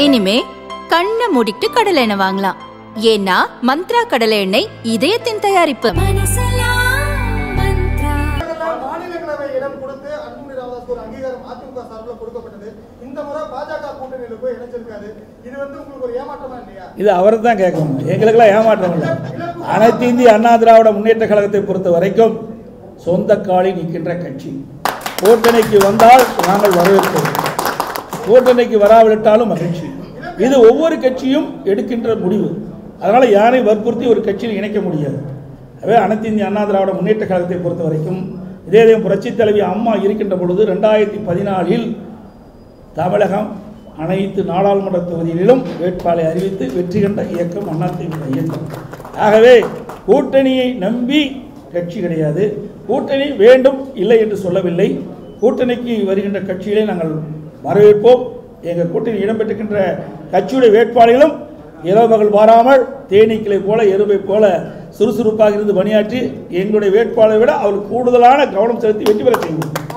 இனிமே கண்ணை மூடிட்டு கடலை எண்ணெய் வாங்கலாம் ஏன்னா மந்த்ரா கடலை எண்ணெய் இதயத்தின் தயாரிப்பு மாநிலங்களவை இடம் கொடுத்து அன்புமணி ராமதாஸ்க்கு ஒரு அங்கீகாரம் அதிமுக சார்பில் கொடுக்கப்பட்டது இந்த முறை பாஜக கூட்டணியில போய் இணைச்சிருக்காரு இது வந்து உங்களுக்கு ஒரு ஏமாற்றமா இல்லையா இது அவர் தான் கேட்கணும் எங்களுக்கெல்லாம் ஏமாற்றம் இல்லை அனைத்து இந்திய அண்ணா திராவிட முன்னேற்ற கழகத்தை பொறுத்த வரைக்கும் சொந்த காலில் நிற்கின்ற கட்சி கூட்டணிக்கு வந்தால் நாங்கள் வரவேற்கிறோம் கூட்டணிக்கு வராவிட்டாலும் மகிழ்ச்சி இது ஒவ்வொரு கட்சியும் எடுக்கின்ற முடிவு அதனால் யாரையும் வற்புறுத்தி ஒரு கட்சியில் இணைக்க முடியாது எனவே அனைத்து இந்திய அண்ணா திராவிட முன்னேற்ற கழகத்தை பொறுத்த வரைக்கும் இதே இதே புரட்சித் தலைவி அம்மா இருக்கின்ற பொழுது ரெண்டாயிரத்தி பதினாலில் தமிழகம் அனைத்து நாடாளுமன்ற தொகுதிகளிலும் வேட்பாளரை அறிவித்து வெற்றி கண்ட இயக்கம் அதிமுக இயக்கம் ஆகவே கூட்டணியை நம்பி கட்சி கிடையாது கூட்டணி வேண்டும் இல்லை என்று சொல்லவில்லை கூட்டணிக்கு வருகின்ற கட்சிகளை நாங்கள் வரவேற்போம் எங்கள் கூட்டணி இடம்பெற்றிருக்கின்ற கட்சியுடைய வேட்பாளர்களும் இரவு பகல் வாராமல் தேனீக்களை போல எருவை போல சுறுசுறுப்பாக இருந்து பணியாற்றி எங்களுடைய வேட்பாளரை விட அவர் கூடுதலான கவனம் செலுத்தி வெற்றி பெற செய்வோம்